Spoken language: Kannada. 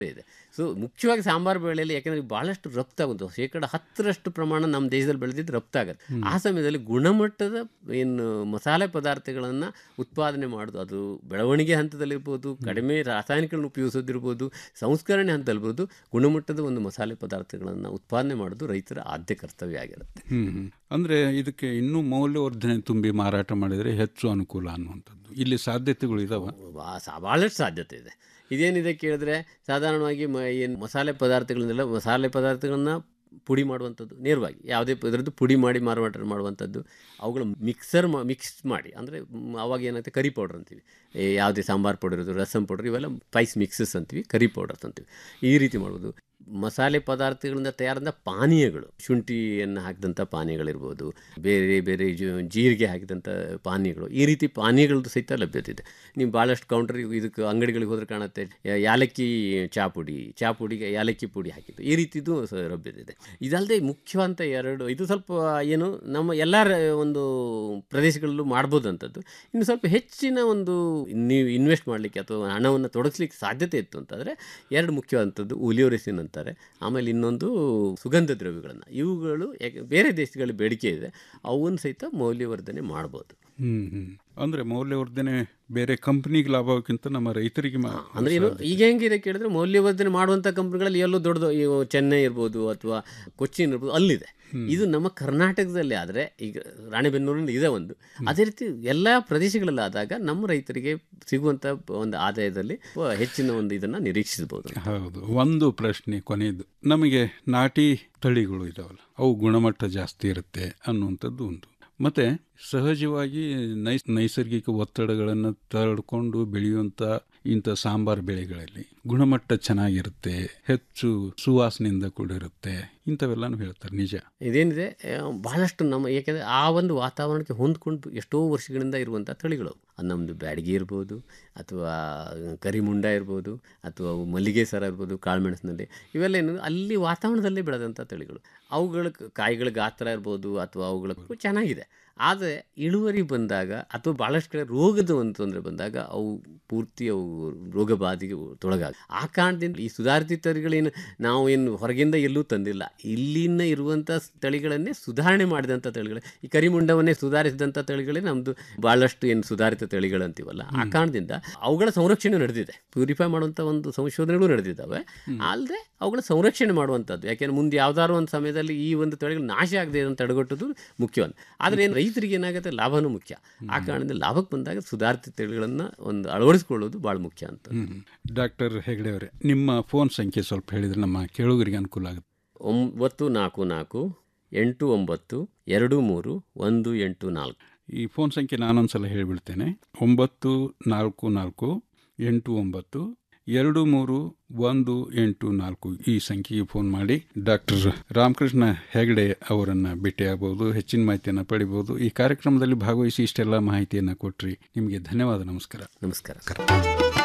ಇದೆ ಸೊ ಮುಖ್ಯವಾಗಿ ಸಾಂಬಾರು ಬೆಳೆಯಲ್ಲಿ ಯಾಕೆಂದರೆ ಭಾಳಷ್ಟು ರಫ್ತಾಗುತ್ತೆ ಶೇಕಡ ಹತ್ತರಷ್ಟು ಪ್ರಮಾಣ ನಮ್ಮ ದೇಶದಲ್ಲಿ ಬೆಳೆದಿದ್ದು ರಫ್ತಾಗುತ್ತೆ ಆ ಸಮಯದಲ್ಲಿ ಗುಣಮಟ್ಟದ ಏನು ಮಸಾಲೆ ಪದಾರ್ಥಗಳನ್ನು ಉತ್ಪಾದನೆ ಮಾಡೋದು ಅದು ಬೆಳವಣಿಗೆ ಹಂತದಲ್ಲಿರ್ಬೋದು ಕಡಿಮೆ ರಾಸಾಯನಿಕಗಳನ್ನು ಉಪಯೋಗಿಸೋದಿರ್ಬೋದು ಸಂಸ್ಕರಣೆ ಹಂತದಲ್ಲಿರ್ಬೋದು ಗುಣಮಟ್ಟದ ಒಂದು ಮಸಾಲೆ ಪದಾರ್ಥಗಳನ್ನು ಉತ್ಪಾದನೆ ಮಾಡೋದು ರೈತರ ಆದ್ಯ ಕರ್ತವ್ಯ ಆಗಿರುತ್ತೆ ಹ್ಮ್ ಹ್ಮ್. ಅಂದ್ರೆ ಇದಕ್ಕೆ ಇನ್ನೂ ಮೌಲ್ಯವರ್ಧನೆ ತುಂಬಿ ಮಾರಾಟ ಮಾಡಿದರೆ ಹೆಚ್ಚು ಅನುಕೂಲ ಅನ್ನುವಂಥದ್ದು ಇಲ್ಲಿ ಸಾಧ್ಯತೆಗಳು ಇದಾವ ಬಾ- ಸಾ- ಭಾಳಷ್ಟು ಸಾಧ್ಯತೆ ಇದೆ ಇದೇನಿದೆ ಕೇಳಿದ್ರೆ ಸಾಧಾರಣವಾಗಿ ಮ ಏನು ಮಸಾಲೆ ಪದಾರ್ಥಗಳನ್ನೆಲ್ಲ ಮಸಾಲೆ ಪದಾರ್ಥಗಳನ್ನ ಪುಡಿ ಮಾಡುವಂಥದ್ದು ನೇರವಾಗಿ ಯಾವುದೇ ಇದರದ್ದು ಪುಡಿ ಮಾಡಿ ಮಾರಾಟ ಮಾಡುವಂಥದ್ದು ಅವುಗಳ ಮಿಕ್ಸರ್ ಮಾ ಮಿಕ್ಸ್ ಮಾಡಿ ಅಂದರೆ ಅವಾಗ ಏನಾಗುತ್ತೆ ಕರಿ ಪೌಡರ್ ಅಂತೀವಿ ಈ ಯಾವುದೇ ಸಾಂಬಾರು ಪೌಡರ್ ಇರೋದು ರಸಮ್ ಪೌಡರ್ ಇವೆಲ್ಲ ಸ್ಪೈಸ್ ಮಿಕ್ಸಸ್ ಅಂತೀವಿ ಕರಿ ಪೌಡರ್ಸ್ ಅಂತೀವಿ ಈ ರೀತಿ ಮಾಡ್ಬೋದು ಮಸಾಲೆ ಪದಾರ್ಥಗಳಿಂದ ತಯಾರಾದ ಪಾನೀಯಗಳು ಶುಂಠಿಯನ್ನು ಹಾಕಿದಂಥ ಪಾನೀಯಗಳಿರ್ಬೋದು ಬೇರೆ ಬೇರೆ ಜು- ಜೀರಿಗೆ ಹಾಕಿದಂಥ ಪಾನೀಯಗಳು ಈ ರೀತಿ ಪಾನೀಯಗಳದ್ದು ಸಹಿತ ಲಭ್ಯತೆ ಇದೆ ನೀವು ಭಾಳಷ್ಟು ಕೌಂಟರ್ ಇದಕ್ಕೆ ಅಂಗಡಿಗಳಿಗೆ ಹೋದ್ರೆ ಕಾಣುತ್ತೆ ಯಾ- ಯಾಲಕ್ಕಿ ಚಾ ಪುಡಿ ಚಾ ಪುಡಿಗೆ ಯಾಲಕ್ಕಿ ಪುಡಿ ಹಾಕಿದ್ದು ಈ ರೀತಿದು ಸ- ಲಭ್ಯತೆ ಇದೆ ಇದಲ್ಲದೆ ಮುಖ್ಯವಂತ ಎರಡು ಇದು ಸ್ವಲ್ಪ ಏನು ನಮ್ಮ ಎಲ್ಲ ಒಂದು ಪ್ರದೇಶಗಳಲ್ಲೂ ಮಾಡ್ಬೋದು ಅಂಥದ್ದು ಇನ್ನು ಸ್ವಲ್ಪ ಹೆಚ್ಚಿನ ಒಂದು ನೀವು ಇನ್ವೆಸ್ಟ್ ಮಾಡಲಿಕ್ಕೆ ಅಥವಾ ಹಣವನ್ನು ತೊಡಗಿಸ್ಲಿಕ್ಕೆ ಸಾಧ್ಯತೆ ಇತ್ತು ಅಂತಂದರೆ ಎರಡು ಮುಖ್ಯವಾದಂಥದ್ದು ಉಲಿಯೋರೆಸಿನ್ ಅಂತಾರೆ ಆಮೇಲೆ ಇನ್ನೊಂದು ಸುಗಂಧ ದ್ರವ್ಯಗಳನ್ನು ಇವುಗಳು ಯಾಕೆ ಬೇರೆ ದೇಶಗಳಲ್ಲಿ ಬೇಡಿಕೆ ಇದೆ ಅವನ್ನು ಸಹಿತ ಮೌಲ್ಯವರ್ಧನೆ ಮಾಡ್ಬೋದು ಹ್ಮ್ ಹ್ಮ್ ಅಂದ್ರೆ ಮೌಲ್ಯವರ್ಧನೆ ಬೇರೆ ಕಂಪನಿಗೆ ಲಾಭಕ್ಕಿಂತ ನಮ್ಮ ರೈತರಿಗೆ ಮಾ- ಅಂದ್ರೆ ಏನು ಈಗ ಹೆಂಗಿದೆ ಕೇಳಿದ್ರೆ ಮೌಲ್ಯವರ್ಧನೆ ಮಾಡುವಂಥ ಕಂಪ್ನಿಗಳಲ್ಲಿ ಎಲ್ಲೋ ದೊಡ್ಡದು ಈ ಚೆನ್ನೈ ಇರ್ಬೋದು ಅಥವಾ ಕೊಚ್ಚಿನ್ ಇರ್ಬೋದು ಅಲ್ಲಿದೆ ಇದು ನಮ್ಮ ಕರ್ನಾಟಕದಲ್ಲಿ ಆದರೆ ಈಗ ರಾಣೆಬೆನ್ನೂರಲ್ಲಿ ಇದೆ ಒಂದು ಅದೇ ರೀತಿ ಎಲ್ಲ ಪ್ರದೇಶಗಳಲ್ಲಿ ಆದಾಗ ನಮ್ಮ ರೈತರಿಗೆ ಸಿಗುವಂಥ ಒಂದು ಆದಾಯದಲ್ಲಿ ಹೆಚ್ಚಿನ ಒಂದು ಇದನ್ನು ನಿರೀಕ್ಷಿಸಬಹುದು ಹೌದು ಒಂದು ಪ್ರಶ್ನೆ ಕೊನೆಯದು ನಮಗೆ ನಾಟಿ ತಳಿಗಳು ಇದಾವಲ್ಲ ಅವು ಗುಣಮಟ್ಟ ಜಾಸ್ತಿ ಇರುತ್ತೆ ಅನ್ನುವಂಥದ್ದು ಒಂದು ಮತ್ತೆ ಸಹಜವಾಗಿ ನೈ ನೈಸರ್ಗಿಕ ಒತ್ತಡಗಳನ್ನು ತಡ್ಕೊಂಡು ಬೆಳೆಯುವಂಥ ಇಂಥ ಸಾಂಬಾರು ಬೆಳೆಗಳಲ್ಲಿ ಗುಣಮಟ್ಟ ಚೆನ್ನಾಗಿರುತ್ತೆ ಹೆಚ್ಚು ಸುವಾಸನೆಯಿಂದ ಕೂಡಿರುತ್ತೆ ಇಂಥವೆಲ್ಲನೂ ಹೇಳ್ತಾರೆ ನಿಜ ಇದೇನಿದೆ ಆ, ಬಹಳಷ್ಟು ನಮ್ಮ ಏಕೆಂದರೆ ಆ ಒಂದು ವಾತಾವರಣಕ್ಕೆ ಹೊಂದ್ಕೊಂಡು ಎಷ್ಟೋ ವರ್ಷಗಳಿಂದ ಇರುವಂಥ ತಳಿಗಳು ಅದು ನಮ್ಮದು ಬ್ಯಾಡಗಿ ಇರ್ಬೋದು ಅಥವಾ ಕರಿಮುಂಡ ಇರ್ಬೋದು ಅಥವಾ ಮಲ್ಲಿಗೆ ಸರ ಇರ್ಬೋದು ಕಾಳುಮೆಣಸಿನಲ್ಲಿ ಇವೆಲ್ಲ ಏನು ಅಲ್ಲಿ ವಾತಾವರಣದಲ್ಲೇ ಬೆಳೆದಂಥ ತಳಿಗಳು ಅವುಗಳ ಕಾಯಿಗಳ ಗಾತ್ರ ಇರ್ಬೋದು ಅಥವಾ ಅವುಗಳ ಚೆನ್ನಾಗಿದೆ ಆದರೆ ಇಳುವರಿ ಬಂದಾಗ ಅಥವಾ ಭಾಳಷ್ಟು ಕಡೆ ರೋಗದ ಒಂದು ತೊಂದರೆ ಬಂದಾಗ ಅವು ಪೂರ್ತಿ ಅವು ರೋಗ ಬಾಧೆಗೆ ತೊಳಗಾಗ ಆ ಕಾರಣದಿಂದ ಈ ಸುಧಾರಿತ ತಳಿಗಳೇನು ನಾವು ಏನು ಹೊರಗಿಂದ ಎಲ್ಲೂ ತಂದಿಲ್ಲ ಇಲ್ಲಿನ ಇರುವಂಥ ತಳಿಗಳನ್ನೇ ಸುಧಾರಣೆ ಮಾಡಿದಂಥ ತಳಿಗಳು ಈ ಕರಿಮುಂಡವನ್ನೇ ಸುಧಾರಿಸಿದಂಥ ತಳಿಗಳೇ ನಮ್ಮದು ಭಾಳಷ್ಟು ಏನು ಸುಧಾರಿತ ತಳಿಗಳು ಅಂತೀವಲ್ಲ ಆ ಕಾರಣದಿಂದ ಅವುಗಳ ಸಂರಕ್ಷಣೆ ನಡೆದಿದೆ ಪ್ಯೂರಿಫೈ ಮಾಡುವಂಥ ಒಂದು ಸಂಶೋಧನೆಗಳು ನಡೆದಿದ್ದಾವೆ ಅಲ್ಲದೆ ಅವುಗಳ ಸಂರಕ್ಷಣೆ ಮಾಡುವಂಥದ್ದು ಯಾಕೆಂದ್ರೆ ಮುಂದೆ ಯಾವ್ದಾದ್ರು ಒಂದು ಸಮಯದಲ್ಲಿ ಈ ಒಂದು ತಳಿಗಳು ನಾಶ ಆಗದೆ ಅಂತ ತಡೆಗಟ್ಟೋದು ಮುಖ್ಯವಂತ ಆದರೆ ಏನು ರೈತರಿಗೆ ಏನಾಗುತ್ತೆ ಲಾಭನೂ ಮುಖ್ಯ ಆ ಕಾರಣದಿಂದ ಲಾಭಕ್ಕೆ ಬಂದಾಗ ಸುಧಾರಿತ ತಳಿಗಳನ್ನು ಒಂದು ಅಳವಡಿಸ್ಕೊಳ್ಳೋದು ಭಾಳ ಮುಖ್ಯ ಅಂತ ಡಾಕ್ಟರ್ ಹೆಗಡೆ ಅವರೇ ನಿಮ್ಮ ಫೋನ್ ಸಂಖ್ಯೆ ಸ್ವಲ್ಪ ಹೇಳಿದ್ರೆ ನಮ್ಮ ಕೇಳುಗರಿಗೆ ಅನುಕೂಲ ಆಗುತ್ತೆ ಒಂಬತ್ತು ನಾಲ್ಕು ನಾಲ್ಕು ಎಂಟು ಒಂಬತ್ತು ಎರಡು ಮೂರು ಒಂದು ಎಂಟು ನಾಲ್ಕು ಈ ಫೋನ್ ಸಂಖ್ಯೆ ನಾನೊಂದ್ಸಲ ಹೇಳಿಬಿಡ್ತೇನೆ ಒಂಬತ್ತು ನಾಲ್ಕು ನಾಲ್ಕು ಎಂಟು ಒಂಬತ್ತು ಎರಡು ಮೂರು ಒಂದು ಎಂಟು ನಾಲ್ಕು ಈ ಸಂಖ್ಯೆಗೆ ಫೋನ್ ಮಾಡಿ ಡಾಕ್ಟರ್ ರಾಮಕೃಷ್ಣ ಹೆಗಡೆ ಅವರನ್ನು ಭೇಟಿಯಾಗಬಹುದು ಹೆಚ್ಚಿನ ಮಾಹಿತಿಯನ್ನು ಪಡಿಬಹುದು ಈ ಕಾರ್ಯಕ್ರಮದಲ್ಲಿ ಭಾಗವಹಿಸಿ ಇಷ್ಟೆಲ್ಲ ಮಾಹಿತಿಯನ್ನು ಕೊಟ್ರಿ ನಿಮಗೆ ಧನ್ಯವಾದ ನಮಸ್ಕಾರ ನಮಸ್ಕಾರ